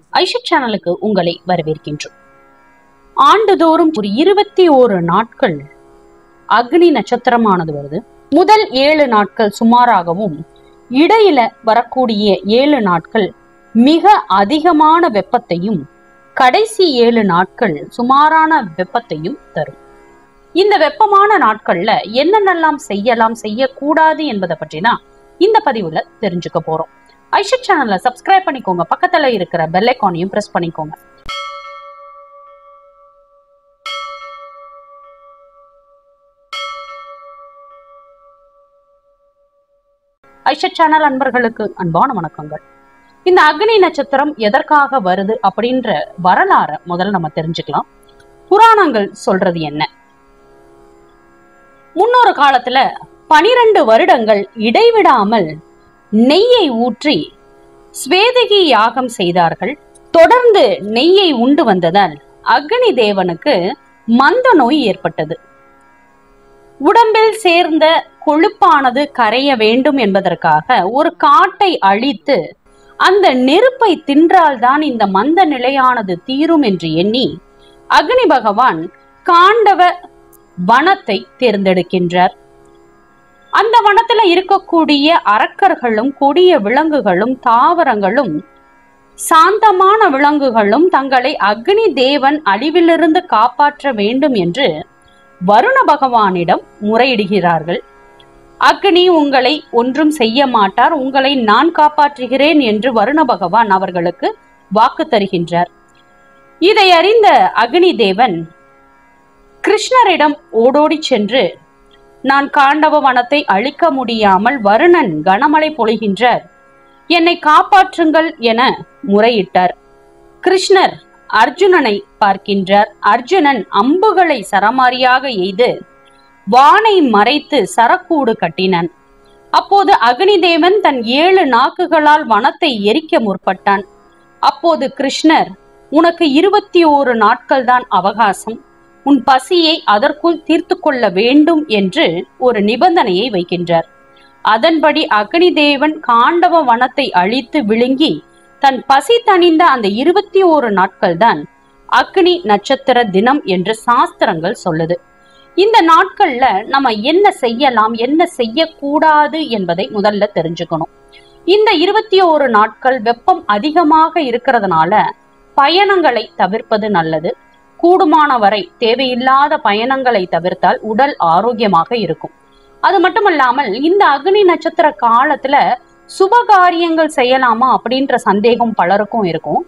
ஐஷத் சேனலுக்கு உங்களை வரவேற்கின்றோம் ஆண்டுதோறும் ஒரு இருபத்தி ஓரு நாட்கள் அக்னி நட்சத்திரமானது வருது முதல் ஏழு நாட்கள் சுமாராகவும் இடையில வரக்கூடிய ஏழு நாட்கள் மிக அதிகமான வெப்பத்தையும் கடைசி ஏழு நாட்கள் சுமாரான வெப்பத்தையும் தரும் இந்த வெப்பமான நாட்கள்ல என்னென்னலாம் செய்யலாம் செய்யக்கூடாது என்பதை பற்றி தான் இந்த பதிவுல தெரிஞ்சுக்க போறோம் ஐஷத் சேனலை சப்ஸ்கிரைப் பண்ணிக்கோங்க பக்கத்துல இருக்கிற பெல் ஐக்கானையும் பிரஸ் பண்ணிக்கோங்க ஐஷத் சேனல் அன்பர்களுக்கு அன்பான வணக்கங்கள் இந்த அக்னி நட்சத்திரம் எதற்காக வருது அப்படின்ற வரலாற முதல்ல நம்ம தெரிஞ்சுக்கலாம் புராணங்கள் சொல்றது என்ன முன்னொரு காலத்துல பனிரெண்டு வருடங்கள் இடைவிடாமல் நெய்யை ஊற்றி ஸ்வேதகி யாகம் செய்தார்கள் தொடர்ந்து நெய்யை உண்டு வந்ததால் அக்னி தேவனுக்கு மந்த நோய் ஏற்பட்டது உடம்பில் சேர்ந்த கொழுப்பானது கரைய வேண்டும் என்பதற்காக ஒரு காட்டை அழித்து அந்த நெருப்பை தின்றால்தான் இந்த மந்த நிலையானது தீரும் என்று எண்ணி அக்னி பகவான் காண்டவ வனத்தை தேர்ந்தெடுக்கின்றார் அந்த வனத்துல இருக்கக்கூடிய அரக்கர்களும் கொடிய விலங்குகளும் தாவரங்களும் சாந்தமான விலங்குகளும் தங்களை அக்னி தேவன் அழிவிலிருந்து காப்பாற்ற வேண்டும் என்று வருண பகவானிடம் முறையிடுகிறார்கள் அக்னி உங்களை ஒன்றும் செய்ய மாட்டார் உங்களை நான் காப்பாற்றுகிறேன் என்று வருண பகவான் அவர்களுக்கு வாக்கு தருகின்றார் இதை அறிந்த அக்னி தேவன் கிருஷ்ணரிடம் ஓடோடி சென்று நான் காண்டவ வனத்தை அழிக்க முடியாமல் வருணன் கனமழை பொழிகின்றார் என்னை காப்பாற்றுங்கள் என முறையிட்டார் கிருஷ்ணர் அர்ஜுனனை பார்க்கின்றார் அர்ஜுனன் அம்புகளை சரமாரியாக எய்து வானை மறைத்து சரக்கூடு கட்டினான் அப்போது அக்னிதேவன் தன் ஏழு நாக்குகளால் வனத்தை எரிக்க முற்பட்டான் அப்போது கிருஷ்ணர் உனக்கு இருபத்தி ஓரு நாட்கள் தான் அவகாசம் உன் பசியை அதற்குள் தீர்த்து கொள்ள வேண்டும் என்று ஒரு நிபந்தனையை வைக்கின்றார் அதன்படி அக்னிதேவன் காண்டவ வனத்தை அழித்து விழுங்கி தன் பசி தணிந்த அந்த இருபத்தி ஓரு நாட்கள் தான் அக்னி நட்சத்திர தினம் என்று சாஸ்திரங்கள் சொல்லுது இந்த நாட்கள்ல நம்ம என்ன செய்யலாம் என்ன செய்யக்கூடாது என்பதை முதல்ல தெரிஞ்சுக்கணும் இந்த இருபத்தி ஓரு நாட்கள் வெப்பம் அதிகமாக இருக்கிறதுனால பயணங்களை தவிர்ப்பது நல்லது கூடுமான வரை தேவையில்லாத பயணங்களை தவிர்த்தால் உடல் ஆரோக்கியமாக இருக்கும் அது மட்டுமல்லாமல் இந்த அக்னி நட்சத்திர காலத்துல சுப காரியங்கள் செய்யலாமா அப்படின்ற சந்தேகம் பலருக்கும் இருக்கும்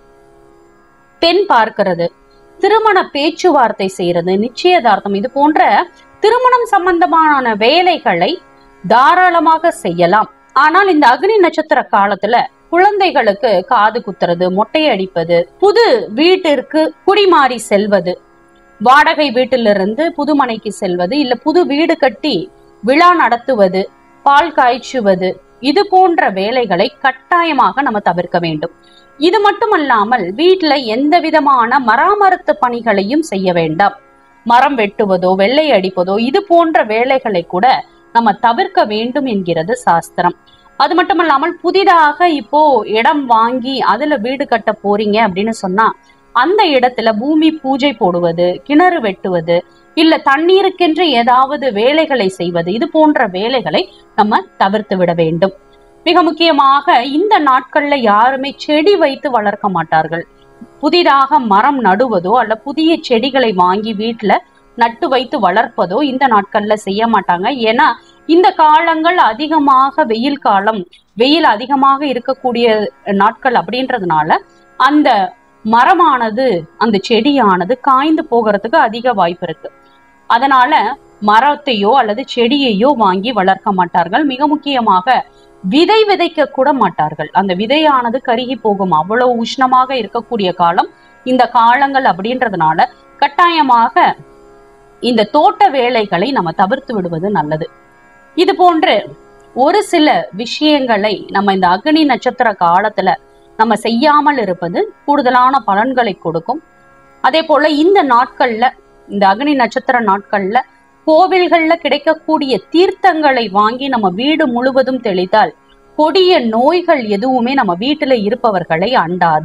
பெண் பார்க்கிறது திருமண பேச்சுவார்த்தை செய்யறது நிச்சயதார்த்தம் இது போன்ற திருமணம் சம்பந்தமான வேலைகளை தாராளமாக செய்யலாம் ஆனால் இந்த அக்னி நட்சத்திர காலத்துல குழந்தைகளுக்கு காது குத்துறது மொட்டை அடிப்பது புது வீட்டிற்கு குடிமாறி செல்வது வாடகை வீட்டிலிருந்து புதுமனைக்கு செல்வது இல்ல புது வீடு கட்டி விழா நடத்துவது பால் காய்ச்சுவது இது போன்ற வேலைகளை கட்டாயமாக நம்ம தவிர்க்க வேண்டும் இது மட்டுமல்லாமல் வீட்டுல எந்த விதமான மராமரத்து பணிகளையும் செய்ய வேண்டாம் மரம் வெட்டுவதோ வெள்ளை அடிப்பதோ இது போன்ற வேலைகளை கூட நம்ம தவிர்க்க வேண்டும் என்கிறது சாஸ்திரம் அது மட்டுமல்லாமல் புதிதாக இப்போ இடம் வாங்கி அதுல வீடு கட்ட போறீங்க அப்படின்னு சொன்னா அந்த இடத்துல பூமி பூஜை போடுவது கிணறு வெட்டுவது இல்ல தண்ணீருக்கென்று ஏதாவது வேலைகளை செய்வது இது போன்ற வேலைகளை நம்ம தவிர்த்து விட வேண்டும் மிக முக்கியமாக இந்த நாட்கள்ல யாருமே செடி வைத்து வளர்க்க மாட்டார்கள் புதிதாக மரம் நடுவதோ அல்ல புதிய செடிகளை வாங்கி வீட்டுல நட்டு வைத்து வளர்ப்பதோ இந்த நாட்கள்ல செய்ய மாட்டாங்க ஏன்னா இந்த காலங்கள் அதிகமாக வெயில் காலம் வெயில் அதிகமாக இருக்கக்கூடிய நாட்கள் அப்படின்றதுனால அந்த மரமானது அந்த செடியானது காய்ந்து போகிறதுக்கு அதிக வாய்ப்பு இருக்கு அதனால மரத்தையோ அல்லது செடியையோ வாங்கி வளர்க்க மாட்டார்கள் மிக முக்கியமாக விதை விதைக்க கூட மாட்டார்கள் அந்த விதையானது கருகி போகும் அவ்வளவு உஷ்ணமாக இருக்கக்கூடிய காலம் இந்த காலங்கள் அப்படின்றதுனால கட்டாயமாக இந்த தோட்ட வேலைகளை நம்ம தவிர்த்து விடுவது நல்லது இது போன்று ஒரு சில விஷயங்களை நம்ம இந்த அக்னி நட்சத்திர காலத்துல நம்ம செய்யாமல் இருப்பது கூடுதலான பலன்களை கொடுக்கும் அதே போல இந்த நாட்கள்ல இந்த அக்னி நட்சத்திர நாட்கள்ல கோவில்கள்ல கிடைக்கக்கூடிய தீர்த்தங்களை வாங்கி நம்ம வீடு முழுவதும் தெளித்தால் கொடிய நோய்கள் எதுவுமே நம்ம வீட்டுல இருப்பவர்களை அண்டாது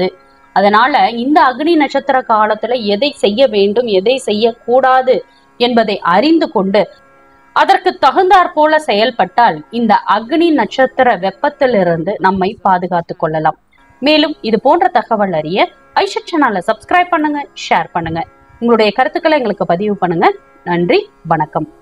அதனால இந்த அக்னி நட்சத்திர காலத்துல எதை செய்ய வேண்டும் எதை செய்யக்கூடாது என்பதை அறிந்து கொண்டு அதற்கு தகுந்தாற் போல செயல்பட்டால் இந்த அக்னி நட்சத்திர வெப்பத்திலிருந்து நம்மை பாதுகாத்துக் கொள்ளலாம் மேலும் இது போன்ற தகவல் அறிய ஐஷட் சேனலை சப்ஸ்கிரைப் பண்ணுங்க ஷேர் பண்ணுங்க உங்களுடைய கருத்துக்களை எங்களுக்கு பதிவு பண்ணுங்க நன்றி வணக்கம்